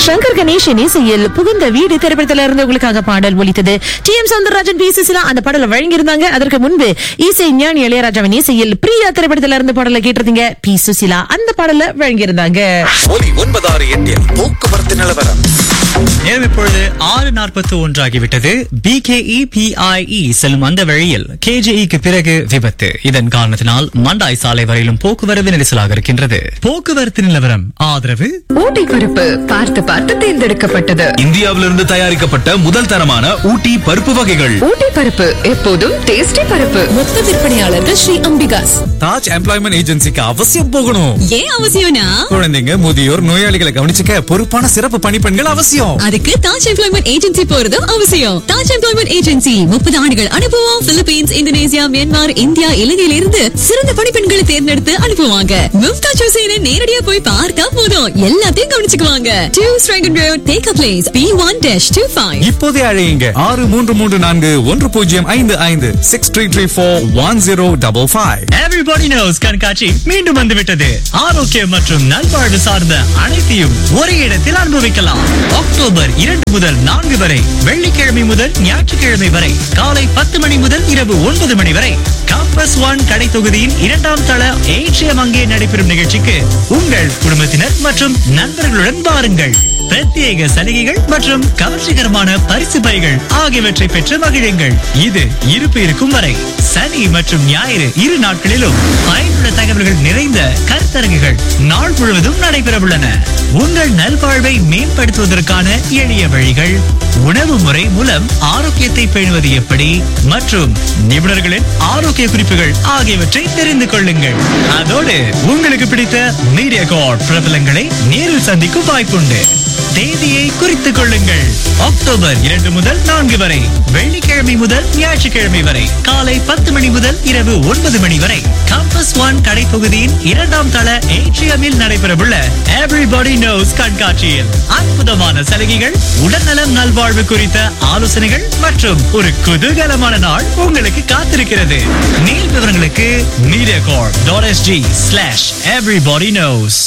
சங்கர் கணேசன் இசையில் புகுந்த வீடு திரைப்படத்துல இருந்து உங்களுக்காக பாடல் ஒலித்தது T M Soundararajan P Susheela அந்த பாடலை வழங்கியிருந்தாங்க அதற்கு முன்பு இசை ஞானி இளையராஜாவின் இசையில் பிரியா திரைப்படத்துல இருந்து பாடலை கேட்டிருந்தீங்க பி சுசிலா அந்த பாடலை வழங்கியிருந்தாங்க ஒலி ஒன்பதாறு எட்டில் போக்குவரத்து நிலவரம் நேரம் இப்பொழுது ஆறு நாற்பத்தி ஒன்றாகிவிட்டது பிகேஇ பிஐஇ செல்லும் அந்த வழியில் கேஜேஇக்கு பிறகு விபத்து இதன் காரணத்தினால் மண்டாய் சாலை வரையிலும் போக்குவரத்து நெரிசலாக இருக்கின்றது போக்குவரத்து நிலவரம் ஆதரவு ஊட்டி பருப்பு பார்த்து பார்த்து தேர்ந்தெடுக்கப்பட்டது இந்தியாவிலிருந்து தயாரிக்கப்பட்ட முதல் தரமான ஊட்டி பருப்பு வகைகள் ஊட்டி பருப்பு எப்போதும் டேஸ்டி பருப்பு மொத்த விற்பனையாளர்கள் ஸ்ரீ அம்பிகாஸ் தாஜ் எம்ப்ளாய்மெண்ட் ஏஜென்சிக்கு அவசியம் போகணும் ஏன் அவசியம்னா குழந்தைங்க முதியோர் நோயாளிகளை கவனிச்சுக்க பொறுப்பான சிறப்பு பணிப்பெண்கள் அவசியம் அதுக்கு தாஜ் எம்ப்ளாய்மெண்ட் ஏஜென்சி போறதும் அவசியம் தாஜ் எம்ப்ளாய்மெண்ட் ஏஜென்சி முப்பது ஆண்டுகள் அனுபவம் பிலிப்பீன்ஸ் இந்தோனேசியா மியான்மர் இந்தியா இலங்கையில இருந்து சிறந்த பணிப்பெண்களை தேர்ந்தெடுத்து அனுப்புவாங்க மும்தாஜ் ஹுசேனை நேரடியா போய் பார்த்தா போதும் எல்லாத்தையும் கவனிச்சுக்குவாங்க டூ ஸ்ட்ரைகன் road Tekka place B one dash two five இப்போதே அழையுங்க ஆறு மூன்று மூன்று நான்கு ஒன்று பூஜ்ஜியம் ஐந்து ஐந்து six three three four one zero double five everybody knows கண்காட்சி மீண்டும் வந்துவிட்டது ஆரோக்கியம் மற்றும் நல்வாழ்வு சார்ந்த அனைத்தையும் ஒரே இடத்தில் அனுபவிக்கலாம் அக்டோபர் இரண்டு முதல் நான்கு வரை வெள்ளிக்கிழமை முதல் ஞாயிற்றுக்கிழமை வரை காலை பத்து மணி முதல் இரவு ஒன்பது மணி வரை காம்பஸ் ஒன் கடை தொகுதியின் இரண்டாம் தள ஏற்றியம் அங்கே நடைபெறும் நிகழ்ச்சிக்கு உங்கள் குடும்பத்தினர் மற்றும் நண்பர்களுடன் வாருங்கள் பிரத்யேக சலுகைகள் மற்றும் கவர்ச்சிகரமான பரிசு பைகள் ஆகியவற்றை பெற்று மகிழுங்கள் இது இருப்பு இருக்கும் வரை சனி மற்றும் ஞாயிறு இரு நாட்களிலும் பயனுள்ள தகவல்கள் நிறைந்த கருத்தரங்குகள் நாள் முழுவதும் நடைபெறவுள்ளன உங்கள் நல்வாழ்வை மேம்படுத்துவதற்கான எளிய வழிகள் உணவு முறை மூலம் ஆரோக்கியத்தை பேணுவது எப்படி மற்றும் நிபுணர்களின் ஆரோக்கிய குறிப்புகள் ஆகியவற்றை தெரிந்து கொள்ளுங்கள் அதோடு உங்களுக்கு பிடித்த மீடியா கார்ட் பிரபலங்களை நேரில் சந்திக்கும் வாய்ப்புண்டு தேதியை குறித்துக் கொள்ளுங்கள் அக்டோபர் இரண்டு முதல் நான்கு வரை வெள்ளிக்கிழமை முதல் ஞாயிற்றுக்கிழமை வரை காலை பத்து மணி முதல் இரவு ஒன்பது மணி வரை கம்பஸ் ஒன் கடை தொகுதியின் இரண்டாம் தள ஏட்ரியமில் நடைபெறவுள்ள எவ்ரிபடி நோஸ் கண்காட்சியில் அற்புதமான சலுகைகள் உடல்நலம் நல்வாழ்வு குறித்த ஆலோசனைகள் மற்றும் ஒரு குதூகலமான நாள் உங்களுக்கு காத்திருக்கிறது மேல் விவரங்களுக்கு media card dot SG slash everybody knows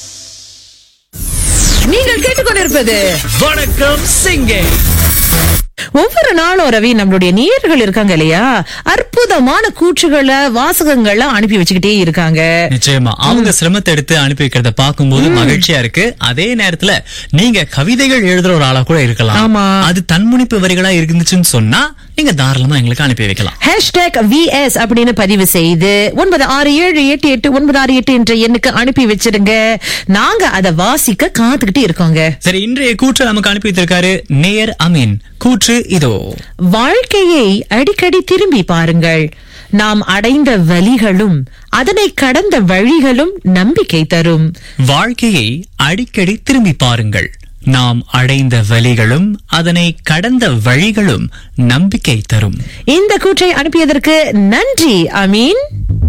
நீங்கள் கேட்டுக்கொண்டிருப்பது வணக்கம் சிங்கே ஒவ்வொரு நாளும் ரவி நம்மளுடைய நேயர்கள் இருக்காங்க இல்லையா அற்புதமான கூற்றுகளை வாசகங்களை அனுப்பி வச்சுக்கிட்டே இருக்காங்க நிச்சயமா அவங்க சிரமத்தை எடுத்து அனுப்பி வைக்கிறத பார்க்கும்போது மகிழ்ச்சியா இருக்கு அதே நேரத்துல நீங்க கவிதைகள் எழுதுற ஒரு ஆளா கூட இருக்கலாம் ஆமா. அது தன்முனைப்பு வரிகளா இருந்துச்சுன்னு சொன்னா நீங்க தாராளமா எங்களுக்கு அனுப்பி வைக்கலாம் ஹேஷ்டேக் விஎஸ் அப்படின்னு பதிவு செய்து ஒன்பது ஆறு ஏழு எட்டு எட்டு ஒன்பது ஆறு எட்டு என்ற எண்ணுக்கு அனுப்பி வச்சிருங்க நாங்க அதை வாசிக்க காத்துக்கிட்டு இருக்கோங்க சரி இன்றைய கூற்று நமக்கு அனுப்பி வைத்திருக்காரு நேயர் அமீன் கூற்று இதோ வாழ்க்கையை அடிக்கடி திரும்பி பாருங்கள் நாம் அடைந்த வலிகளும் அதனை கடந்த வழிகளும் நம்பிக்கை தரும் வாழ்க்கையை அடிக்கடி திரும்பி பாருங்கள் நாம் அடைந்த வழிகளும் அதனை கடந்த வழிகளும் நம்பிக்கை தரும் இந்த கூற்றை அனுப்பியதற்கு நன்றி அமீன்